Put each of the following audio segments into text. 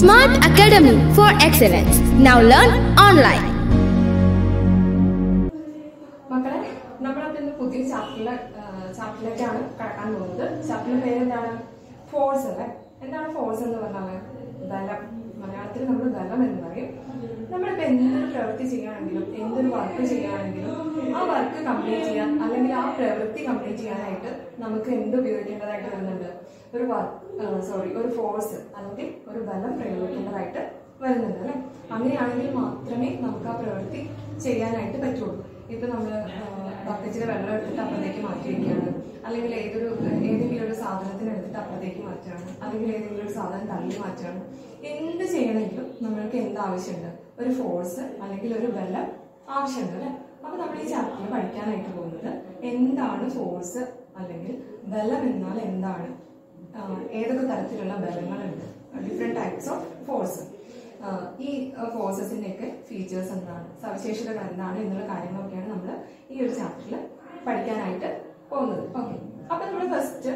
Smart Academy for Excellence. Now learn online. മക്കളെ നമ്മളപ്പോൾ ഇന്ന് പുതിയ ചാപ്റ്ററിലെ ചാപ്റ്ററിലേക്കാണ് കടക്കാൻ പോകുന്നത് ചാപ്റ്ററിന്റെ പേര് എന്താണ് ഫോഴ്സ് അല്ലേ എന്താണ് ഫോഴ്സ് എന്ന് പറഞ്ഞാൽ ബലം മലയാളത്തിൽ നമ്മൾ ബലം എന്ന് പറയും നമ്മളിപ്പോൾ എന്തൊരു പ്രവൃത്തി ചെയ്യുകയാണെങ്കിലും എന്തൊരു വർക്ക് ചെയ്യുകയാണെങ്കിലും ആ വർക്ക് കംപ്ലീറ്റ് ചെയ്യാൻ അല്ലെങ്കിൽ ആ പ്രവൃത്തി കംപ്ലീറ്റ് ചെയ്യാനായിട്ട് നമുക്ക് എന്ത് ഉപയോഗിക്കേണ്ടതായിട്ട് വരുന്നുണ്ട് ഒരു വർക്ക് സോറി ഒരു ഫോഴ്സ് അല്ലെങ്കിൽ ഒരു ബലം പ്രയോഗിക്കേണ്ടതായിട്ട് വരുന്നുണ്ട് അല്ലെ അങ്ങനെയാണെങ്കിൽ മാത്രമേ നമുക്ക് ആ പ്രവൃത്തി ചെയ്യാനായിട്ട് പറ്റുള്ളൂ ഇപ്പൊ നമ്മള് ബക്കറ്റിലെ വെള്ളം എടുത്തിട്ട് അപ്പുറത്തേക്ക് മാറ്റി വെക്കുകയാണ് അല്ലെങ്കിൽ ഏതൊരു ഏതെങ്കിലും ഒരു സാധനത്തിന് എടുത്തിട്ട് അപ്പുറത്തേക്ക് മാറ്റുകയാണ് അല്ലെങ്കിൽ ഏതെങ്കിലും ഒരു സാധനം തള്ളി മാറ്റുകയാണ് എന്ത് ചെയ്യണമെങ്കിലും നമ്മൾക്ക് എന്ത് ആവശ്യമുണ്ട് ഒരു ഫോഴ്സ് അല്ലെങ്കിൽ ഒരു ബലം ആവശ്യമുണ്ട് അല്ലെ അപ്പൊ നമ്മൾ ഈ ചാപ്റ്ററിൽ പഠിക്കാനായിട്ട് പോകുന്നത് എന്താണ് ഫോഴ്സ് അല്ലെങ്കിൽ ബലം എന്നാൽ എന്താണ് ആഹ് ഏതൊക്കെ തരത്തിലുള്ള ബലങ്ങളുണ്ട് ഡിഫറെന്റ് ടൈപ്സ് ഓഫ് ഫോഴ്സ് ഈ ഫോഴ്സസിന്റെ ഒക്കെ ഫീച്ചേഴ്സ് എന്താണ് സവിശേഷതകൾ എന്താണ് എന്നുള്ള കാര്യങ്ങളൊക്കെയാണ് നമ്മൾ ഈ ഒരു ചാപ്റ്ററിൽ പഠിക്കാനായിട്ട് പോകുന്നത് ഓക്കെ അപ്പൊ നമ്മൾ ഫസ്റ്റ്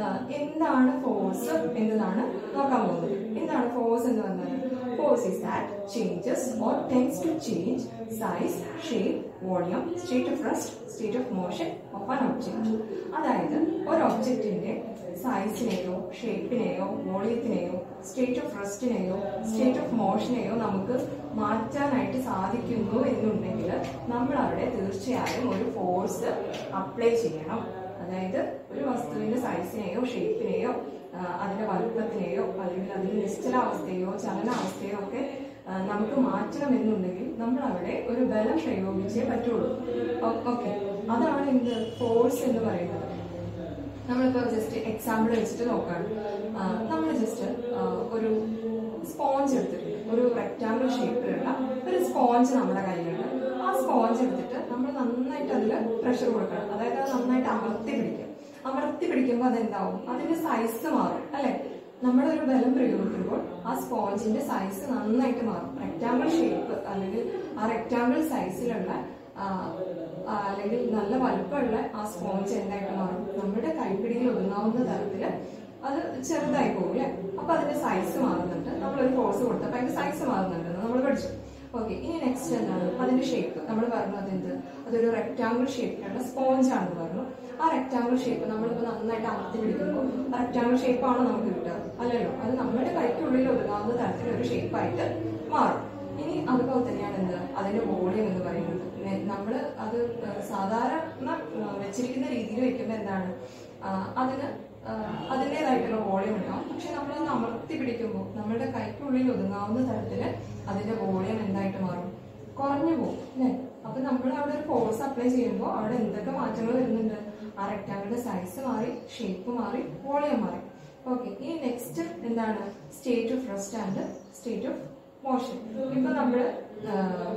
എന്താണ് ഫോഴ്സ് എന്നതാണ് നോക്കാൻ പോകുന്നത് എന്താണ് ഫോഴ്സ് എന്ന് പറഞ്ഞാൽ force is that changes or tends to change size shape volume state of rest state of motion of an object അതായത് ഒരു ഒബ്ജക്റ്റിന്റെ സൈസിനെയോ ഷേപ്പിനെയോ വോളിയത്തിനെയോ സ്റ്റേറ്റ് ഓഫ് റെസ്റ്റിനെയോ സ്റ്റേറ്റ് ഓഫ് മോഷനെയോ നമുക്ക് മാറ്റാനായിട്ട് സാധിക്കുന്നു എന്നുണ്ടെങ്കിൽ നമ്മൾ അവിടെ തീർച്ചയായും ഒരു ഫോഴ്സ് അപ്ലൈ ചെയ്യണം അതായത് ഒരു വസ്തുവിന്റെ സൈസിനെയോ ഷേപ്പിനെയോ അതിന്റെ വലുപ്പത്തിനെയോ അല്ലെങ്കിൽ അതിന്റെ നിശ്ചലാവസ്ഥയോ ചലനാവസ്ഥയോ ഒക്കെ ആ, നമുക്ക് മാറ്റണമെന്നുണ്ടെങ്കിൽ നമ്മൾ അവിടെ ഒരു ബലം പ്രയോഗിച്ചേ പറ്റുള്ളൂ ഓക്കെ അതാണ് എന്ത് ഫോഴ്സ് എന്ന് പറയുന്നത് നമ്മളിപ്പോൾ ജസ്റ്റ് എക്സാമ്പിൾ വെച്ചിട്ട് നോക്കുകയാണ് നമ്മൾ ജസ്റ്റ് ഒരു സ്പോഞ്ച് എടുത്തിട്ടുണ്ട് ഒരു റെക്റ്റാങ്കിൾ ഷേപ്പിലുള്ള ഒരു സ്പോഞ്ച് നമ്മുടെ കയ്യിലുണ്ട് ആ സ്പോഞ്ച് എടുത്തിട്ട് നമ്മൾ നന്നായിട്ട് അതിൽ പ്രഷർ കൊടുക്കണം അതായത് അത് നന്നായിട്ട് അമർത്തി പിടിക്കും അമർത്തി പിടിക്കുമ്പോൾ അതെന്താവും അതിന്റെ സൈസ് മാറും അല്ലെ നമ്മളൊരു ബലം പ്രയോഗിക്കുമ്പോൾ ആ സ്പോഞ്ചിന്റെ സൈസ് നന്നായിട്ട് മാറും റെക്റ്റാങ്കിൾ ഷേപ്പ് അല്ലെങ്കിൽ ആ റെക്റ്റാങ്കിൾ സൈസിലുള്ള ആ, ആ, അല്ലെങ്കിൽ നല്ല വലുപ്പമുള്ള ആ സ്പോഞ്ച് എന്തായിട്ട് മാറും നമ്മുടെ കൈപ്പിടിയിൽ ഒതുങ്ങാവുന്ന തരത്തില് അത് ചെറുതായി പോകും അല്ലെ അപ്പൊ അതിന്റെ സൈസ് മാറുന്നുണ്ട് നമ്മളൊരു ഫോഴ്സ് കൊടുത്തപ്പോ അതിന്റെ സൈസ് മാറുന്നുണ്ട് നമ്മൾ പഠിച്ചു ഓക്കെ ഇനി നെക്സ്റ്റ് എന്താണ് അതിന്റെ ഷേപ്പ് നമ്മൾ പറഞ്ഞു അതെന്ത് അതൊരു റെക്റ്റാങ്കിൾ ഷേപ്പിലുള്ള സ്പോഞ്ച് ആണെന്ന് പറഞ്ഞു ആ റെക്റ്റാങ്കിൾ ഷേപ്പ് നമ്മളിപ്പോ നന്നായിട്ട് അമർത്തി പിടിക്കുമ്പോൾ ആ റെക്റ്റാങ്കിൾ ഷേപ്പ് ആണ് നമുക്ക് കിട്ടുക അല്ലല്ലോ അത് നമ്മുടെ കൈക്കുള്ളിൽ ഒതുങ്ങാവുന്ന തരത്തിലൊരു ഷേപ്പായിട്ട് മാറും ഇനി അതുപോലെ തന്നെയാണ് എന്ത് അതിന്റെ വോളിയം എന്ന് പറയുന്നത് നെ- നമ്മള് അത് ഏഹ് സാധാരണ ഏഹ് വെച്ചിരിക്കുന്ന രീതിയിൽ വെക്കുമ്പോൾ എന്താണ് ആഹ് അതിന് ആഹ് അതിൻ്റെതായിട്ടുള്ള വോളിയം ഉണ്ടാവും പക്ഷെ നമ്മളൊന്ന് അമർത്തി പിടിക്കുമ്പോൾ നമ്മുടെ കൈക്കുള്ളിൽ ഒതുങ്ങാവുന്ന തരത്തില് അതിന്റെ വോളിയം എന്തായിട്ട് മാറും കുറഞ്ഞു പോകും അല്ലേ അപ്പൊ നമ്മൾ അവിടെ ഒരു ഫോഴ്സ് അപ്ലൈ ചെയ്യുമ്പോൾ അവിടെ എന്തൊക്കെ മാറ്റങ്ങൾ വരുന്നുണ്ട് ആ റെക്ടാങ്കിളിന്റെ സൈസ് മാറി ഷേപ്പ് മാറി വോളിയം മാറി ഓക്കെ ഇനി നെക്സ്റ്റ് എന്താണ് state of rest and state of motion ഇപ്പൊ നമ്മള് ആഹ്,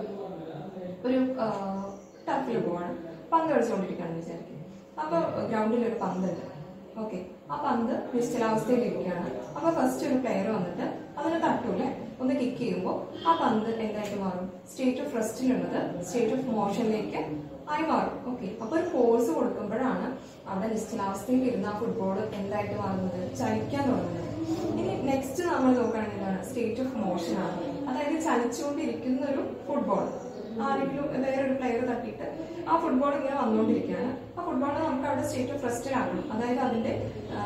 ഒരു ടർഫിൽ പോവാണ് പന്ത് കളിച്ചുകൊണ്ടിരിക്കുകയാണെന്ന് വിചാരിക്കും അപ്പൊ ഗ്രൗണ്ടിൽ ഒരു പന്തുണ്ട് ഓക്കെ ആ പന്ത് നിശ്ചലാവസ്ഥയിൽ ഇരിക്കുകയാണ് അപ്പൊ ഫസ്റ്റ് ഒരു പ്ലെയർ വന്നിട്ട് അതിനെ തട്ടൂലെ ഒന്ന് കിക്ക് ചെയ്യുമ്പോൾ ആ പന്ത് എന്തായിട്ട് മാറും സ്റ്റേറ്റ് ഓഫ് റെസ്റ്റിലുള്ളത് സ്റ്റേറ്റ് ഓഫ് മോഷനിലേക്ക് ആയി മാറും ഓക്കെ അപ്പൊ ഒരു ഫോഴ്സ് കൊടുക്കുമ്പോഴാണ് അവിടെ നിശ്ചലാവസ്ഥയിൽ ഇരുന്ന ആ ഫുട്ബോൾ എന്തായിട്ട് മാറുന്നത് ചലിക്കാൻ തുടങ്ങുന്നത് ഇനി നെക്സ്റ്റ് നമ്മൾ നോക്കുകയാണെങ്കിൽ എന്താണ് സ്റ്റേറ്റ് ഓഫ് മോഷൻ ആണ് അതായത് ചലിച്ചുകൊണ്ടിരിക്കുന്ന ഒരു ഫുട്ബോൾ ആരെങ്കിലും വേറൊരു പ്ലെയർ തട്ടിയിട്ട് ആ ഫുട്ബോൾ ഇങ്ങനെ വന്നുകൊണ്ടിരിക്കുകയാണ് ആ ഫുട്ബോളിനെ നമുക്ക് അവിടെ സ്റ്റേറ്റ് ഓഫ് റെസ്റ്റിലാക്കണം അതായത് അതിന്റെ ആ,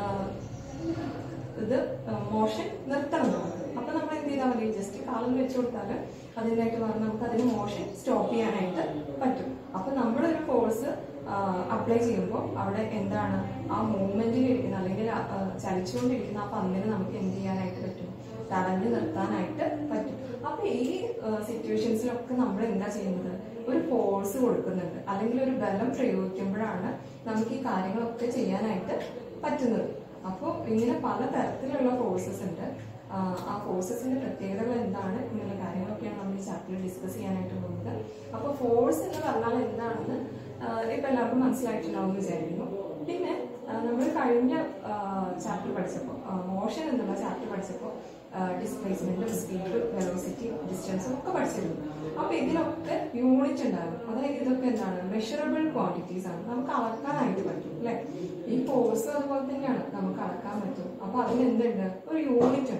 ഇത് മോഷൻ നിർത്തണം നമ്മൾ അപ്പൊ നമ്മൾ എന്ത് ചെയ്താൽ മതി ജസ്റ്റ് കാലം വെച്ച് കൊടുത്താൽ അതിനായിട്ട് പറഞ്ഞ് നമുക്ക് അതിന് മോഷൻ സ്റ്റോപ്പ് ചെയ്യാനായിട്ട് പറ്റും അപ്പൊ നമ്മളൊരു ഫോഴ്സ് അപ്ലൈ ചെയ്യുമ്പോൾ അവിടെ എന്താണ് ആ മൂവ്മെന്റിൽ ഇരിക്കുന്ന അല്ലെങ്കിൽ ആ, ആ, ചലിച്ചുകൊണ്ടിരിക്കുന്ന ആ പന്തിന് നമുക്ക് എന്ത് ചെയ്യാനായിട്ട് പറ്റും തടഞ്ഞു നിർത്താനായിട്ട് പറ്റും അപ്പൊ ഈ സിറ്റുവേഷൻസിലൊക്കെ നമ്മൾ എന്താ ചെയ്യുന്നത് ഒരു ഫോഴ്സ് കൊടുക്കുന്നുണ്ട് അല്ലെങ്കിൽ ഒരു ബലം പ്രയോഗിക്കുമ്പോഴാണ് നമുക്ക് ഈ കാര്യങ്ങളൊക്കെ ചെയ്യാനായിട്ട് പറ്റുന്നത് അപ്പോൾ ഇങ്ങനെ പല തരത്തിലുള്ള ഫോഴ്സസ് ഉണ്ട് ആ, ആ ഫോഴ്സസിന്റെ പ്രത്യേകതകൾ എന്താണ് എന്നുള്ള കാര്യങ്ങളൊക്കെയാണ് നമ്മൾ ഈ ചാപ്റ്ററിൽ ഡിസ്കസ് ചെയ്യാനായിട്ട് പോകുന്നത് അപ്പോൾ ഫോഴ്സ് എന്ന് പറഞ്ഞാൽ എന്താണെന്ന് ആ, ഇപ്പൊ എല്ലാവർക്കും മനസ്സിലായിട്ടുണ്ടാവും എന്ന് വിചാരിക്കുന്നു പിന്നെ നമ്മൾ കഴിഞ്ഞ ചാപ്റ്റർ പഠിച്ചപ്പോൾ മോഷൻ എന്നുള്ള ചാപ്റ്റർ പഠിച്ചപ്പോൾ ഡിസ്പ്ലേസ്മെന്റും സ്പീഡ് വെലോസിറ്റി ഡിസ്റ്റൻസും ഒക്കെ പഠിച്ചിരുന്നു അപ്പൊ ഇതിലൊക്കെ യൂണിറ്റ് ഉണ്ടാകും അതായത് ഇതൊക്കെ എന്താണ് മെഷറബിൾ ക്വാണ്ടിറ്റീസ് ആണ് നമുക്ക് അളക്കാനായിട്ട് പറ്റും അല്ലെ ഈ ഫോഴ്സ് അതുപോലെ തന്നെയാണ് നമുക്ക് അളക്കാൻ പറ്റും അപ്പൊ അതിന് എന്തുണ്ട് ഒരു യൂണിറ്റ് ഉണ്ട്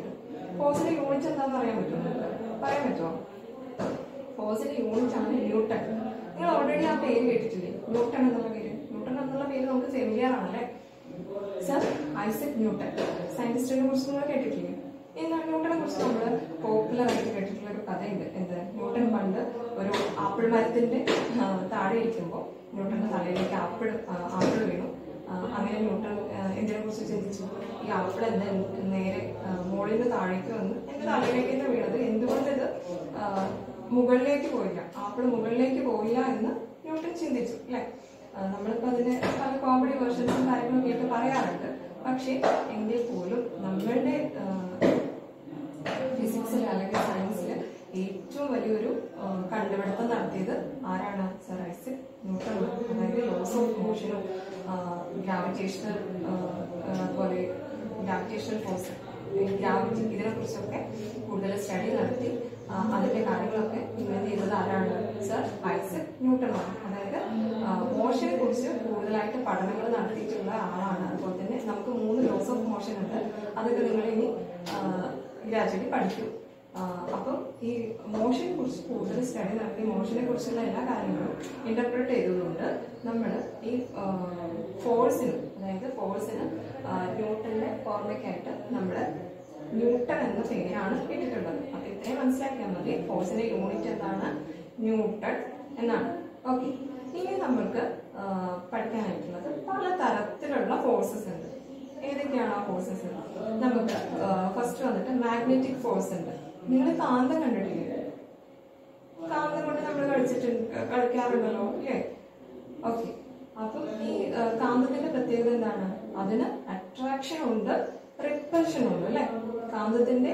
ഫോഴ്സിന്റെ യൂണിറ്റ് എന്താണെന്ന് അറിയാൻ പറ്റുമോ പറയാൻ പറ്റുമോ ഫോഴ്സിന്റെ യൂണിറ്റ് ആണ് ന്യൂട്ടൺ നിങ്ങൾ ഓൾറെഡി ആ പേര് കേട്ടിട്ടില്ലേ ന്യൂട്ടൺ എന്നുള്ള പേര് ന്യൂട്ടൺ എന്നുള്ള പേര് നമുക്ക് ഫെമിലിയർ ആണല്ലേ സർ ഐസക് ന്യൂട്ടൺ സയന്റിസ്റ്റിനെ കുറിച്ച് നിങ്ങൾ കേട്ടിട്ടില്ലേ എന്നാൽ ന്യൂട്ടനെ കുറിച്ച് നമ്മൾ പോപ്പുലർ ആയിട്ട് കേട്ടിട്ടുള്ള ഒരു കഥയുണ്ട് എന്ത് ന്യൂട്ടൺ പണ്ട് ഒരു ആപ്പിൾ മരത്തിന്റെ ആ, താഴെ ഇരിക്കുമ്പോൾ ന്യൂട്ടന്റെ തലയിലേക്ക് ആപ്പിൾ ആ, ആപ്പിൾ വീണു ആ, അങ്ങനെ ന്യൂട്ടൺ ആ, എന്തിനെ കുറിച്ച് ചിന്തിച്ചു ഈ ആപ്പിൾ എന്താ നേരെ ആ, മുകളിൽ നിന്ന് താഴേക്ക് വന്ന് എന്റെ തലയിലേക്ക് തന്നെ വീണത് എന്തുകൊണ്ട് ഇത് ആ, മുകളിലേക്ക് പോയില്ല ആപ്പിൾ മുകളിലേക്ക് പോയില്ല എന്ന് ന്യൂട്ടൺ ചിന്തിച്ചു അല്ലെ നമ്മളിപ്പോ അതിന് പല കോമഡി വേർഷൻസും കാര്യങ്ങളും കേട്ട് പറയാറുണ്ട് പക്ഷേ എങ്കിൽ പോലും നമ്മളുടെ ഫിസിക്സിൽ അല്ലെങ്കിൽ സയൻസിൽ ഏറ്റവും വലിയൊരു ആ, കണ്ടുപിടുത്തം നടത്തിയത് ആരാണ് സർ ഐസക് ന്യൂട്ടൺ അതായത് ലോസ് ഓഫ് മോഷനും ഗ്രാവിറ്റേഷണൽ അതുപോലെ ഗ്രാവിറ്റേഷണൽ ഫോഴ്സ് ഗ്രാവിറ്റി ഇതിനെ കുറിച്ചൊക്കെ കൂടുതൽ സ്റ്റഡി നടത്തി ആ, അതിന്റെ കാര്യങ്ങളൊക്കെ ഇൻവെന്റ് ചെയ്തത് ആരാണ് സർ ഐസക് ന്യൂട്ടൺ ആണ് അതായത് മോഷനെ കുറിച്ച് കൂടുതലായിട്ട് പഠനങ്ങൾ നടത്തിയിട്ടുള്ള ആളാണ് അതുപോലെ തന്നെ നമുക്ക് മൂന്ന് ലോസ് ഓഫ് മോഷൻ ഉണ്ട് അതൊക്കെ നിങ്ങൾ ഇനി ഗ്രാജുവലി പഠിക്കും ആ, അപ്പം ഈ മോഷനെ കുറിച്ച് കൂടുതൽ സ്റ്റഡി നടത്തി മോഷനെ കുറിച്ചുള്ള എല്ലാ കാര്യങ്ങളും ഇന്റർപ്രറ്റ് ചെയ്തതുകൊണ്ട് നമ്മൾ ഈ ഫോഴ്സിന് അതായത് ഫോഴ്സിന് ന്യൂട്ടന്റെ ഓർമ്മയ്ക്കായിട്ട് നമ്മൾ ന്യൂട്ടൺ എന്ന പേരാണ് ഇട്ടിട്ടുള്ളത് അപ്പൊ ഇത്രയും മനസ്സിലാക്കിയാൽ മതി ഫോഴ്സിന്റെ യൂണിറ്റ് എന്താണ് ന്യൂട്ടൺ എന്നാണ് ഓക്കെ ഇനി നമ്മൾക്ക് ആ, പഠിക്കാനായിട്ടുള്ളത് പല തരത്തിലുള്ള ഫോഴ്സസ് ഉണ്ട് ഏതൊക്കെയാണ് ആ ഫോഴ്സസ് നമുക്ക് ഫസ്റ്റ് വന്നിട്ട് മാഗ്നറ്റിക് ഫോഴ്സ് ഉണ്ട് നിങ്ങൾ കാന്തം കണ്ടിട്ടില്ലേ കാന്തം കൊണ്ട് നമ്മൾ കളിച്ചിട്ടുണ്ട് കളിക്കാറുണ്ടല്ലോ അല്ലേ ഓക്കെ അപ്പം ഈ ആ, കാന്തത്തിന്റെ പ്രത്യേകത എന്താണ് അതിന് അട്രാക്ഷൻ ഉണ്ട് റിപ്പൽഷൻ ഉണ്ട് അല്ലെ കാന്തത്തിന്റെ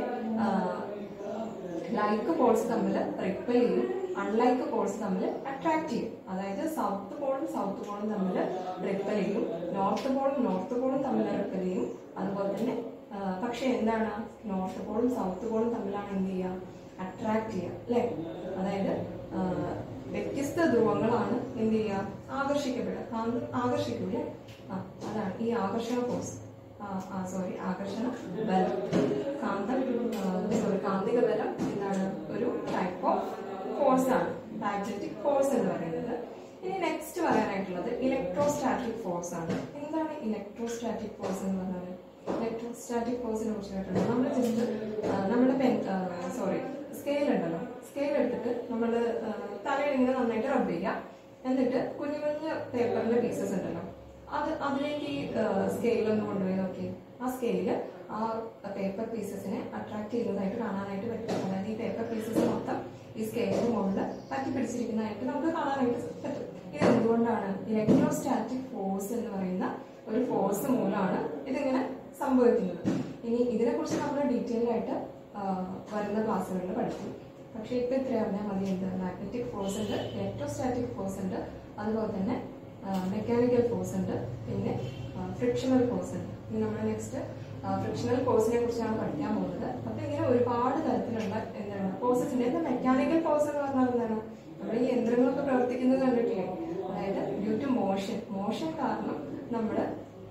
ലൈക്ക് പോൾസ് തമ്മിൽ റിപ്പൽ ചെയ്യും അൺലൈക്ക് പോൾസ് തമ്മിൽ അട്രാക്ട് ചെയ്യും അതായത് സൗത്ത് പോളും സൗത്ത് പോളും തമ്മിൽ റിപ്പൽ ചെയ്യും നോർത്ത് പോളും നോർത്ത് പോളും തമ്മിൽ റിപ്പൽ ചെയ്യും അതുപോലെ തന്നെ ആ, പക്ഷെ എന്താണ് നോർത്ത് പോളും സൗത്ത് പോളും തമ്മിലാണ് എന്ത് ചെയ്യുക അട്രാക്ട് ചെയ്യുക അല്ലെ അതായത് ആ, വ്യത്യസ്ത ധ്രുവങ്ങളാണ് എന്ത് ചെയ്യുക ആകർഷിക്കപ്പെടുക കാന്തം ആകർഷിക്കൂലേ ആ അതാണ് ഈ ആകർഷണ ഫോഴ്സ് സോറി ആകർഷണ ബലം കാന്തം സോറി കാന്തിക ബലം എന്താണ് ഒരു ടൈപ്പ് ഓഫ് ഫോഴ്സ് ആണ് മാഗ്നറ്റിക് ഫോഴ്സ് എന്ന് പറയുന്നത് ഇനി നെക്സ്റ്റ് പറയാനായിട്ടുള്ളത് ഇലക്ട്രോസ്റ്റാറ്റിക് ഫോഴ്സ് ആണ് എന്താണ് ഇലക്ട്രോസ്റ്റാറ്റിക് ഫോഴ്സ് എന്ന് പറഞ്ഞാൽ ഇലക്ട്രോസ്റ്റാറ്റിക് ഫോഴ്സിനെ കുറിച്ച് കേട്ടിട്ടുണ്ട് നമ്മൾ ജസ്റ്റ് നമ്മുടെ പെൻ സോറി സ്കെയിൽ ഉണ്ടല്ലോ സ്കെയിൽ എടുത്തിട്ട് നമ്മൾ തലയിൽ ഇങ്ങനെ നന്നായിട്ട് റബ്ബ് ചെയ്യുക എന്നിട്ട് കുഞ്ഞു കുഞ്ഞു പേപ്പറിന്റെ പീസസ് ഉണ്ടല്ലോ അത് അതിലേക്ക് ഈ സ്കെയിൽ ഒന്ന് കൊണ്ടുപോയി നോക്കി ആ സ്കെയില് ആ പേപ്പർ പീസസിനെ അട്രാക്ട് ചെയ്യുന്നതായിട്ട് കാണാനായിട്ട് പറ്റും അതായത് ഈ പേപ്പർ പീസസ് മൊത്തം ഈ സ്കെയിലിന് മുകളിൽ പറ്റി പിടിച്ചിരിക്കുന്നതായിട്ട് നമുക്ക് കാണാനായിട്ട് പറ്റും ഇത് എന്തുകൊണ്ടാണ് ഇലക്ട്രോസ്റ്റാറ്റിക് ഫോഴ്സ് എന്ന് പറയുന്ന ഒരു ഫോഴ്സ് മൂലമാണ് ഇതിങ്ങനെ സംഭവിക്കുന്നത് ഇനി ഇതിനെക്കുറിച്ച് നമ്മൾ ഡീറ്റെയിൽ ആയിട്ട് ആ, വരുന്ന ക്ലാസ്സുകളിൽ പഠിക്കും പക്ഷേ ഇപ്പൊ ഇത്ര അറിഞ്ഞാൽ മതി എന്ത് മാഗ്നറ്റിക് ഫോഴ്സ് ഉണ്ട് ഇലക്ട്രോസ്റ്റാറ്റിക് ഫോഴ്സ് ഉണ്ട് അതുപോലെ തന്നെ മെക്കാനിക്കൽ ഫോഴ്സ് ഉണ്ട് പിന്നെ ഫ്രിക്ഷണൽ ഫോഴ്സ് ഉണ്ട് ഇനി നമ്മൾ നെക്സ്റ്റ് ഫ്രിക്ഷണൽ ഫോഴ്സിനെ കുറിച്ചാണ് പഠിക്കാൻ പോകുന്നത് അപ്പൊ ഇങ്ങനെ ഒരുപാട് തരത്തിലുള്ള എന്താണ് ഫോഴ്സസ് ഉണ്ട് എന്താ മെക്കാനിക്കൽ ഫോഴ്സ് എന്ന് പറഞ്ഞാൽ എന്താണ് നമ്മൾ ഈ യന്ത്രങ്ങളൊക്കെ പ്രവർത്തിക്കുന്നത് കണ്ടിട്ടില്ലേ അതായത് ഡ്യൂ ടു മോഷൻ മോഷൻ കാരണം നമ്മുടെ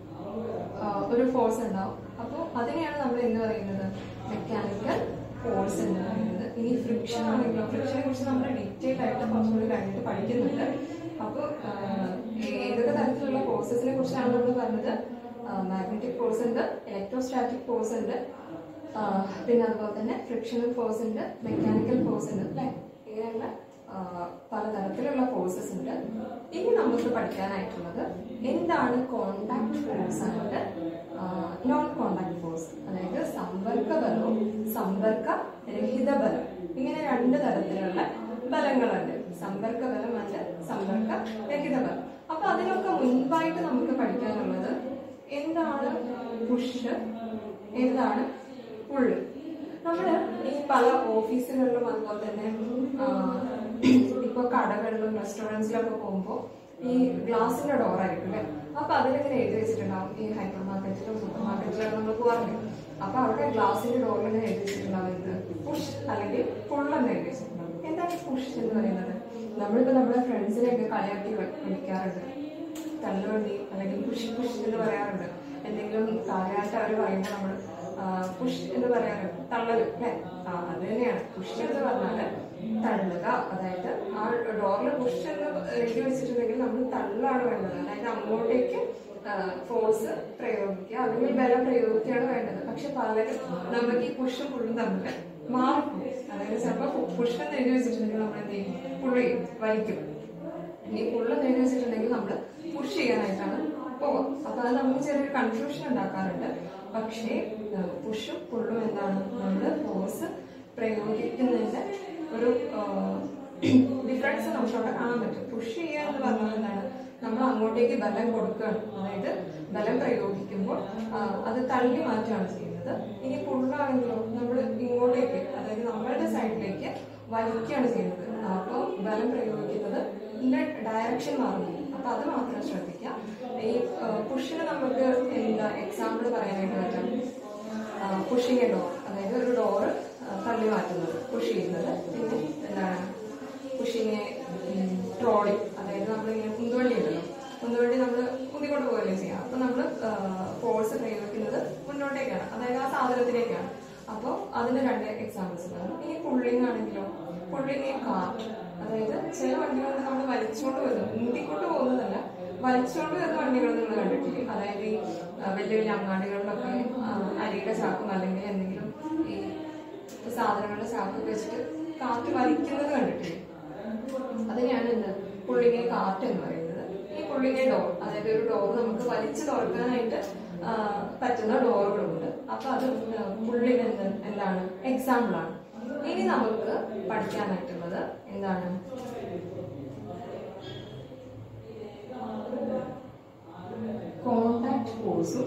ഒരു ഫോഴ്സ് ഉണ്ടാവും അപ്പോൾ അതിനെയാണ് നമ്മൾ എന്ത് പറയുന്നത് മെക്കാനിക്കൽ ഫോഴ്സ് എന്ന് പറയുന്നത് ഇനി ഫ്രിക്ഷൻ ആണെങ്കിലോ ഫ്രിക്ഷനെ കുറിച്ച് നമ്മൾ ഡീറ്റെയിൽ ആയിട്ട് കുറച്ചുകൂടി കഴിഞ്ഞിട്ട് പഠിക്കുന്നുണ്ട് അപ്പോൾ ഏതൊക്കെ തരത്തിലുള്ള ഫോഴ്സസിനെ കുറിച്ചാണ് നമ്മൾ പറഞ്ഞത് മാഗ്നറ്റിക് ഫോഴ്സ് ഉണ്ട് ഇലക്ട്രോസ്റ്റാറ്റിക് ഫോഴ്സ് ഉണ്ട് ആ, പിന്നെ അതുപോലെ തന്നെ ഫ്രിക്ഷണൽ ഫോഴ്സ് ഉണ്ട് മെക്കാനിക്കൽ ഫോഴ്സ് ഉണ്ട് അല്ലെ ഇങ്ങനെയുള്ള ആ, പലതരത്തിലുള്ള ഫോഴ്സസ് ഉണ്ട് ഇനി നമുക്ക് പഠിക്കാനായിട്ടുള്ളത് എന്താണ് കോണ്ടാക്ട് ഫോഴ്സ് ആയിട്ട് നോൺ കോണ്ടാക്ട് ഫോഴ്സ് അതായത് സമ്പർക്ക ബലവും സമ്പർക്ക രഹിത ബലം ഇങ്ങനെ രണ്ട് തരത്തിലുള്ള ബലങ്ങളുണ്ട് സമ്പർക്ക ബലം അല്ല സമ്പർക്ക രഹിത ബലം അപ്പൊ അതിനൊക്കെ മുൻപായിട്ട് നമുക്ക് പഠിക്കാനുള്ളത് എന്താണ് പുഷ് എന്താണ് പുള്ള് നമ്മള് ഈ പല ഓഫീസുകളിലും അതുപോലെ തന്നെ ആ, ഇപ്പൊ കടകളിലും റെസ്റ്റോറൻറ്റ്സിലൊക്കെ പോകുമ്പോൾ ഈ ഗ്ലാസിന്റെ ഡോർ ആയിരിക്കും അല്ലെ അപ്പൊ അതിലിങ്ങനെ എഴുതി വെച്ചിട്ടുണ്ടാവും ഈ ഹൈപ്പർ മാർക്കറ്റിലും സൂപ്പർ മാർക്കറ്റിലൊക്കെ നമ്മൾ പോകാറുണ്ട് അപ്പൊ അവിടെ ഗ്ലാസിന്റെ ഡോറിൽ ഇങ്ങനെ എഴുതി വെച്ചിട്ടുണ്ടാവും എന്ത് പുഷ് അല്ലെങ്കിൽ പുള്ളെന്ന് എഴുതി വെച്ചിട്ടുണ്ടാവും എന്താണ് പുഷ് എന്ന് പറയുന്നത് നമ്മളിപ്പോ നമ്മുടെ ഫ്രണ്ട്സിനെയൊക്കെ കളിയാക്കി വി- വിളിക്കാറുണ്ട് തള്ളുവണ്ടി അല്ലെങ്കിൽ പുഷ് പുഷ് എന്ന് പറയാറുണ്ട് എന്തെങ്കിലും കാര്യമായിട്ട് അവർ പറയുമ്പോൾ നമ്മൾ പുഷ് എന്ന് പറയാറ് തള്ളല് അല്ലെ ആ അത് തന്നെയാണ് പുഷ് എന്ന് പറഞ്ഞാല് തള്ളുക അതായത് ആ ഡോറിൽ പുഷ് എന്ന് എഴുതി വെച്ചിട്ടുണ്ടെങ്കിൽ നമ്മൾ തള്ളാണ് വേണ്ടത് അതായത് അങ്ങോട്ടേക്ക് ഫോഴ്സ് പ്രയോഗിക്കുക അല്ലെങ്കിൽ ബലം പ്രയോഗിക്കുകയാണ് വേണ്ടത് പക്ഷെ പലരും നമുക്ക് ഈ പുഷും പുള്ളും തമ്മിൽ മാറിപ്പോകും അതായത് ചിലപ്പോൾ പുഷ് എന്ന് എഴുതി വെച്ചിട്ടുണ്ടെങ്കിൽ നമ്മൾ എന്ത് ചെയ്യും പുള്ളി വലിക്കും ഇനി പുള്ള് എഴുതി വെച്ചിട്ടുണ്ടെങ്കിൽ നമ്മൾ പുഷ് ചെയ്യാനായിട്ടാണ് പോവുക അപ്പൊ അത് നമുക്ക് ചെറിയൊരു കൺഫ്യൂഷൻ ഉണ്ടാക്കാറുണ്ട് പക്ഷേ പുഷും പുള്ളും എന്താണ് നമ്മൾ ഫോഴ്സ് പ്രയോഗിക്കുന്നതിന്റെ ഒരു ഡിഫറൻസ് നമുക്ക് അവിടെ കാണാൻ പറ്റും പുഷ് ചെയ്യുക എന്ന് പറഞ്ഞാൽ എന്താണ് നമ്മൾ അങ്ങോട്ടേക്ക് ബലം കൊടുക്കുകയാണ് അതായത് ബലം പ്രയോഗിക്കുമ്പോൾ ആ, അത് തള്ളി മാറ്റുകയാണ് ചെയ്യുന്നത് ഇനി പുള്ളാണെങ്കിലോ നമ്മൾ ഇങ്ങോട്ടേക്ക് അതായത് നമ്മളുടെ സൈഡിലേക്ക് വലിക്കുകയാണ് ചെയ്യുന്നത് അപ്പോൾ ബലം പ്രയോഗിക്കുന്നത് ഡയറക്ഷൻ മാറുന്നു അപ്പൊ അത് മാത്രം ശ്രദ്ധിക്കുക ഈ പുഷിന് നമുക്ക് എന്താ എക്സാമ്പിൾ പറയാനായിട്ട് പറ്റും പുഷിങ് ഡോർ അതായത് ഒരു ഡോറ് തള്ളി മാറ്റുന്നത് പുഷ് ചെയ്യുന്നത് പിന്നെ എന്താണ് പുഷിങ് ട്രോളി അതായത് നമ്മളിങ്ങനെ ഉന്തുവണ്ടി ഉണ്ടല്ലോ ഉന്തുവണ്ടി നമ്മൾ ഉന്തിക്കൊണ്ട് പോവുകയല്ലേ ചെയ്യാം അപ്പൊ നമ്മൾ ഫോഴ്സ് പ്രയോഗിക്കുന്നത് മുന്നോട്ടേക്കാണ് അതായത് ആ സാധനത്തിലേക്കാണ് അപ്പോൾ അതിന് രണ്ട് എക്സാമ്പിൾസ് പറഞ്ഞു ഇനി പുള്ളിങ് ആണെങ്കിലോ പുള്ളിങ് കാറ്റ് അതായത് ചില വണ്ടികൾ നമ്മൾ വലിച്ചുകൊണ്ട് വരുന്നു ഉന്തിക്കൊണ്ട് പോകുന്നതല്ല വലിച്ചുകൊണ്ട് വരുന്ന വണ്ടികൾ നിങ്ങൾ കണ്ടിട്ടില്ലേ അതായത് ഈ ആ, വലിയ വലിയ അങ്ങാടികളിലൊക്കെ ആ, അരിയുടെ ചാക്കും അല്ലെങ്കിൽ എന്തെങ്കിലും ഈ സാധനങ്ങളുടെ ചാക്കൊക്കെ വെച്ചിട്ട് കാറ്റ് വലിക്കുന്നത് കണ്ടിട്ടില്ലേ അതിനെയാണ് എന്ത് പുള്ളിങ്ങെ കാറ്റ് എന്ന് പറയുന്നത് ഈ പുള്ളിങ്ങെ ഡോർ അതായത് ഒരു ഡോർ നമുക്ക് വലിച്ചു തുറക്കാനായിട്ട് ആ, പറ്റുന്ന ഡോറുകളുണ്ട് അപ്പൊ അത് പുള്ളിങ് എന്ത് എന്താണ് എക്സാമ്പിൾ ആണ് ഇനി നമുക്ക് പഠിക്കാനായിട്ടുള്ളത് എന്താണ് കോണ്ടാക്ട് ഫോഴ്സും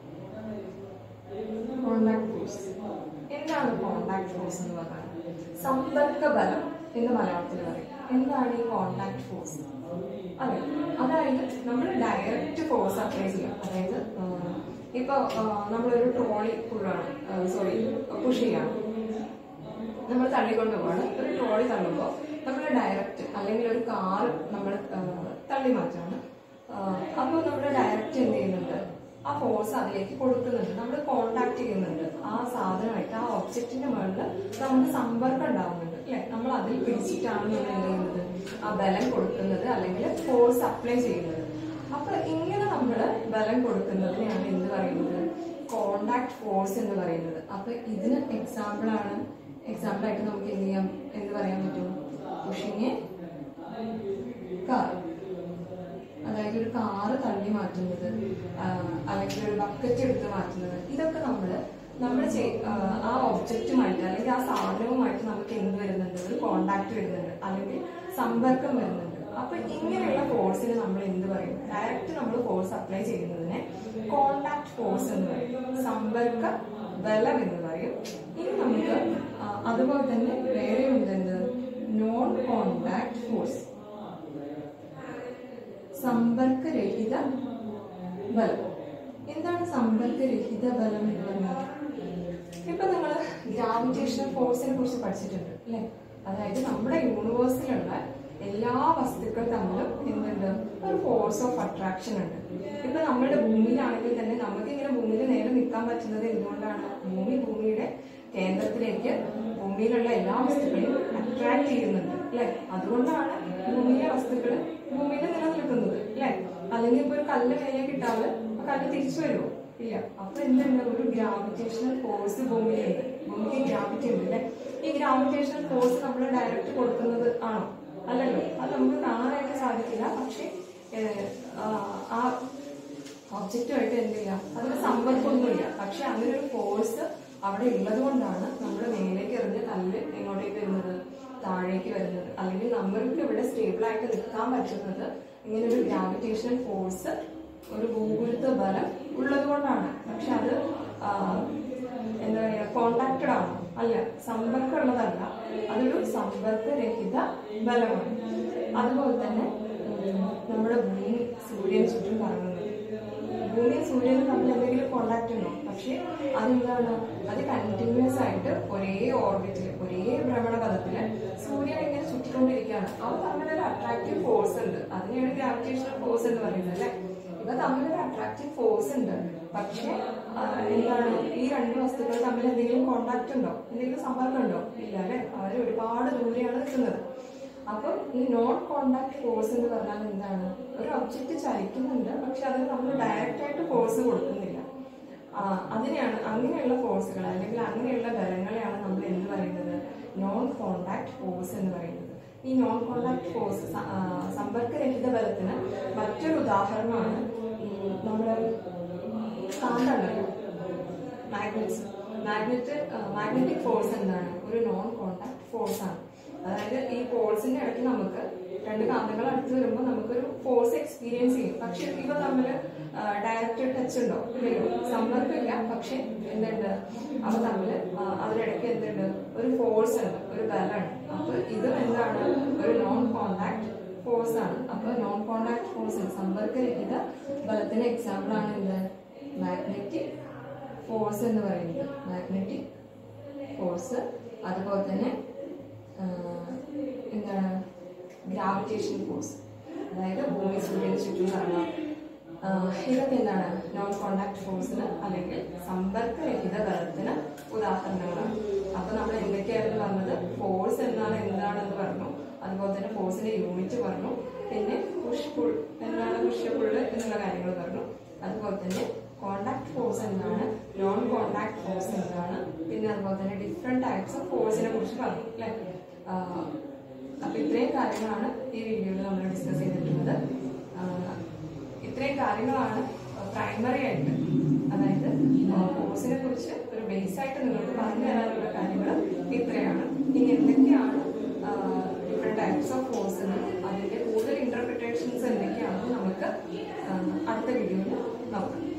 കോണ്ടാക്ട് ഫോഴ്സ് എന്താണ് കോണ്ടാക്ട് ഫോഴ്സ് എന്ന് പറഞ്ഞാൽ സമ്പർക്ക ബലം എന്ന് മലയാളത്തിൽ പറയും എന്താണ് ഈ കോണ്ടാക്ട് ഫോഴ്സ് അതെ അതായത് നമ്മൾ ഡയറക്റ്റ് ഫോഴ്സ് അപ്ലൈ ചെയ്യാം അതായത് ആ, ഇപ്പൊ ആ, നമ്മളൊരു ട്രോളി പുള്ളാണ് സോറി പുഷ് ചെയ്യാണ് നമ്മൾ തള്ളിക്കൊണ്ട് പോവാണ് ഒരു ട്രോളി തള്ളുമ്പോൾ നമ്മൾ ഡയറക്റ്റ് അല്ലെങ്കിൽ ഒരു കാർ നമ്മൾ തള്ളി മാറ്റാണ് അപ്പോൾ നമ്മൾ ഡയറക്റ്റ് എന്ത് ചെയ്യുന്നുണ്ട് ആ ഫോഴ്സ് അതിലേക്ക് കൊടുക്കുന്നുണ്ട് നമ്മൾ കോണ്ടാക്ട് ചെയ്യുന്നുണ്ട് ആ സാധനമായിട്ട് ആ ഒബ്ജക്റ്റിന്റെ മുകളിൽ നമുക്ക് സമ്പർക്കം ഉണ്ടാവുന്നുണ്ട് അല്ലെ നമ്മൾ അതിൽ പിടിച്ചിട്ടാണ് നമ്മൾ എന്ത് ചെയ്യുന്നത് ആ ബലം കൊടുക്കുന്നത് അല്ലെങ്കിൽ ഫോഴ്സ് അപ്ലൈ ചെയ്യുന്നത് അപ്പൊ ഇങ്ങനെ നമ്മൾ ബലം കൊടുക്കുന്നതിനെയാണ് എന്ത് പറയുന്നത് കോണ്ടാക്ട് ഫോഴ്സ് എന്ന് പറയുന്നത് അപ്പൊ ഇതിന് എക്സാമ്പിൾ ആണ് എക്സാമ്പിൾ ആയിട്ട് നമുക്ക് എന്ത് ചെയ്യാം എന്ത് പറയാൻ പറ്റും പുഷിങ് കാർ അതായത് ഒരു കാറ് തള്ളി മാറ്റുന്നത് ആ, അല്ലെങ്കിൽ ഒരു ബക്കറ്റ് എടുത്ത് മാറ്റുന്നത് ഇതൊക്കെ നമ്മൾ നമ്മൾ ആ ഒബ്ജക്റ്റുമായിട്ട് അല്ലെങ്കിൽ ആ സാധനവുമായിട്ട് നമുക്ക് എന്ത് വരുന്നുണ്ട് ഒരു കോണ്ടാക്ട് വരുന്നുണ്ട് അല്ലെങ്കിൽ സമ്പർക്കം വരുന്നുണ്ട് അപ്പൊ ഇങ്ങനെയുള്ള ഫോഴ്സിന് നമ്മൾ എന്ത് പറയും ഡയറക്റ്റ് നമ്മൾ ഫോഴ്സ് അപ്ലൈ ചെയ്യുന്നതിനെ കോണ്ടാക്ട് ഫോഴ്സ് എന്ന് പറയും സമ്പർക്ക ബലം എന്ന് പറയും ഇനി നമുക്ക് ആ, അതുപോലെ തന്നെ വേറെ ഉണ്ട് എന്ത് നോൺ കോണ്ടാക്ട് ഫോഴ്സ് സമ്പർക്കരഹിത ബലം എന്താണ് സമ്പർക്കരഹിത ബലം എന്ന് പറഞ്ഞാൽ ഇപ്പൊ നിങ്ങൾ ഗ്രാവിറ്റേഷണൽ ഫോഴ്സിനെ കുറിച്ച് പഠിച്ചിട്ടുണ്ട് അല്ലെ അതായത് നമ്മുടെ യൂണിവേഴ്സിലുള്ള എല്ലാ വസ്തുക്കൾ തമ്മിലും എന്തുണ്ട് ഒരു ഫോഴ്സ് ഓഫ് അട്രാക്ഷൻ ഉണ്ട് ഇപ്പൊ നമ്മുടെ ഭൂമിയിലാണെങ്കിൽ തന്നെ നമുക്ക് ഇങ്ങനെ ഭൂമിയിൽ നേരെ നിൽക്കാൻ പറ്റുന്നത് എന്തുകൊണ്ടാണ് ഭൂമി ഭൂമിയുടെ കേന്ദ്രത്തിലേക്ക് ഭൂമിയിലുള്ള എല്ലാ വസ്തുക്കളെയും അട്രാക്ട് ചെയ്യുന്നുണ്ട് അല്ലെ അതുകൊണ്ടാണ് ഭൂമിയിലെ വസ്തുക്കൾ ഭൂമിയിൽ നിലനിൽക്കുന്നത് അല്ലെ അല്ലെങ്കിൽ ഇപ്പൊ ഒരു കല്ല് മേലേക്ക് ഇട്ടാല് ആ കല്ല് തിരിച്ചു വരുമോ ഇല്ല അപ്പൊ എന്തുണ്ട് ഒരു ഗ്രാവിറ്റേഷണൽ ഫോഴ്സ് ഭൂമിയിലുണ്ട് ഭൂമിക്ക് ഗ്രാവിറ്റി ഉണ്ട് അല്ലെ ഈ ഗ്രാവിറ്റേഷണൽ ഫോഴ്സ് നമ്മൾ ഡയറക്റ്റ് കൊടുക്കുന്നത് ആണോ അല്ലല്ലോ അത് നമുക്ക് കാണാനായിട്ട് സാധിക്കില്ല പക്ഷെ ഏഹ്, ആ, ആ ഒബ്ജക്റ്റുമായിട്ട് എന്തില്ല അതിന് സമ്പർക്കമൊന്നുമില്ല പക്ഷെ അങ്ങനെ ഒരു ഫോഴ്സ് അവിടെ ഉള്ളത് കൊണ്ടാണ് നമ്മൾ മേലേക്ക് എറിഞ്ഞ കല്ല് എങ്ങോട്ടേക്ക് വരുന്നത് താഴേക്ക് വരുന്നത് അല്ലെങ്കിൽ നമ്മൾക്ക് ഇവിടെ സ്റ്റേബിൾ ആയിട്ട് നിൽക്കാൻ പറ്റുന്നത് ഇങ്ങനെ ഒരു ഗ്രാവിറ്റേഷണൽ ഫോഴ്സ് ഒരു ഭൂഗുരുത്വ ബലം ഉള്ളത് കൊണ്ടാണ് പക്ഷെ അത് ആ, എന്താ പറയുക കോണ്ടാക്റ്റഡ് ആണോ അല്ല സമ്പർക്കമുള്ളതല്ല അതൊരു സമ്പർക്കരഹിത ബലമാണ് അതുപോലെ തന്നെ ഉം, നമ്മുടെ ഭൂമി സൂര്യന് ചുറ്റും കറങ്ങുന്നത് ഭൂമിയും സൂര്യനും തമ്മിൽ എന്തെങ്കിലും കോണ്ടാക്ട് ഉണ്ടോ പക്ഷെ അതെന്താണ് അത് കണ്ടിന്യൂസ് ആയിട്ട് ഒരേ ഓർബിറ്റിൽ ഒരേ ഭ്രമണപഥത്തില് സൂര്യൻ ഇങ്ങനെ ചുറ്റിക്കൊണ്ടിരിക്കുകയാണ് അവ തമ്മിലൊരു അട്രാക്റ്റീവ് ഫോഴ്സ് ഉണ്ട് അതിനെയാണ് ഗ്രാവിറ്റേഷണൽ ഫോഴ്സ് എന്ന് പറയുന്നത് അല്ലെ ഇവ തമ്മിലൊരു അട്രാക്റ്റീവ് ഫോഴ്സ് ഉണ്ട് പക്ഷെ ആ, എന്താണ് ഈ രണ്ട് വസ്തുക്കൾ തമ്മിൽ എന്തെങ്കിലും കോണ്ടാക്ട് ഉണ്ടോ എന്തെങ്കിലും സമ്പർക്കം ഉണ്ടോ ഇല്ല അല്ലെ അവർ ഒരുപാട് ദൂരെയാണ് നിൽക്കുന്നത് അപ്പം ഈ നോൺ കോണ്ടാക്ട് ഫോഴ്സ് എന്ന് പറഞ്ഞാൽ എന്താണ് ഒരു ഒബ്ജക്റ്റ് ചലിക്കുന്നുണ്ട് പക്ഷെ അതിന് നമ്മൾ ഡയറക്റ്റ് ആയിട്ട് ഫോഴ്സ് കൊടുക്കുന്നില്ല ആ, അതിനെയാണ് അങ്ങനെയുള്ള ഫോഴ്സുകൾ അല്ലെങ്കിൽ അങ്ങനെയുള്ള ബലങ്ങളെയാണ് നമ്മൾ എന്ത് പറയുന്നത് നോൺ കോണ്ടാക്ട് ഫോഴ്സ് എന്ന് പറയുന്നത് ഈ നോൺ കോണ്ടാക്ട് ഫോഴ്സ് സമ്പർക്കരഹിത ബലത്തിന് മറ്റൊരു ഉദാഹരണമാണ് നമ്മുടെ കാന്തണ്ടല്ലോ മാഗ്നറ്റ്സ് മാഗ്നറ്റ് മാഗ്നറ്റിക് ഫോഴ്സ് എന്താണ് ഒരു നോൺ കോണ്ടാക്ട് ഫോഴ്സ് ആണ് അതായത് ഈ ഫോഴ്സിന്റെ ഇടയ്ക്ക് നമുക്ക് രണ്ട് കാന്തങ്ങൾ അടുത്ത് വരുമ്പോൾ നമുക്കൊരു ഫോഴ്സ് എക്സ്പീരിയൻസ് ചെയ്യും പക്ഷെ ഇവ തമ്മിൽ ഡയറക്റ്റ് ടച്ച് ഉണ്ടോ ഇല്ലല്ലോ സമ്പർക്കമില്ല പക്ഷെ എന്തുണ്ട് അവ തമ്മിൽ അതിനിടയ്ക്ക് എന്തുണ്ട് ഒരു ഫോഴ്സ് ഉണ്ട് ഒരു ബലമാണ് അപ്പൊ ഇത് എന്താണ് ഒരു നോൺ കോണ്ടാക്ട് ഫോഴ്സ് ആണ് അപ്പൊ നോൺ കോണ്ടാക്ട് ഫോഴ്സ് സമ്പർക്കരഹിത ബലത്തിന് എക്സാമ്പിൾ ആണ് എന്ത് മാഗ്നറ്റിക് ഫോഴ്സ് എന്ന് പറയുന്നത് മാഗ്നറ്റിക് ഫോഴ്സ് അതുപോലെ തന്നെ ആ, എന്താണ് ഗ്രാവിറ്റേഷൻ ഫോഴ്സ് അതായത് ഭൂമി സൂര്യന് ചുറ്റും കറങ്ങുക ആ, ഇതൊക്കെ എന്താണ് നോൺ കോണ്ടാക്ട് ഫോഴ്സിന് അല്ലെങ്കിൽ സമ്പർക്കരഹിത ബലത്തിന് ഉദാഹരണങ്ങളാണ് അപ്പൊ നമ്മൾ എന്തൊക്കെയായിരുന്നു പറഞ്ഞത് ഫോഴ്സ് എന്നാൽ എന്താണെന്ന് പറഞ്ഞു അതുപോലെ തന്നെ ഫോഴ്സിന്റെ യൂണിറ്റ് പറഞ്ഞു പിന്നെ പുഷ് പുൾ എന്താണ് പുഷ് പുള്ള് എന്നുള്ള കാര്യങ്ങൾ പറഞ്ഞു അതുപോലെ തന്നെ കോണ്ടാക്ട് ഫോഴ്സ് എന്താണ് നോൺ കോണ്ടാക്ട് ഫോഴ്സ് എന്താണ് പിന്നെ അതുപോലെ തന്നെ ഡിഫറെന്റ് ടൈപ്സ് ഓഫ് ഫോഴ്സിനെ കുറിച്ച് പറഞ്ഞു അല്ലെ അപ്പൊ ഇത്രയും കാര്യങ്ങളാണ് ഈ വീഡിയോയിൽ നമ്മൾ ഡിസ്കസ് ചെയ്തിട്ടുള്ളത് ആഹ് ഇത്രയും കാര്യങ്ങളാണ് പ്രൈമറി ആയിട്ട് അതായത് ഫോഴ്സിനെ കുറിച്ച് ഒരു ബേസ് ആയിട്ട് നിങ്ങൾക്ക് പറഞ്ഞു തരാനുള്ള കാര്യങ്ങൾ ഇത്രയാണ് ഇനി എന്തൊക്കെയാണ് ഡിഫറെന്റ് ടൈപ്സ് ഓഫ് ഫോഴ്സ് അതിന്റെ കൂടുതൽ ഇന്റർപ്രിട്ടേഷൻസ് എന്തൊക്കെയാണെന്ന് നമുക്ക് ആഹ് അടുത്ത വീഡിയോയിൽ നോക്കാം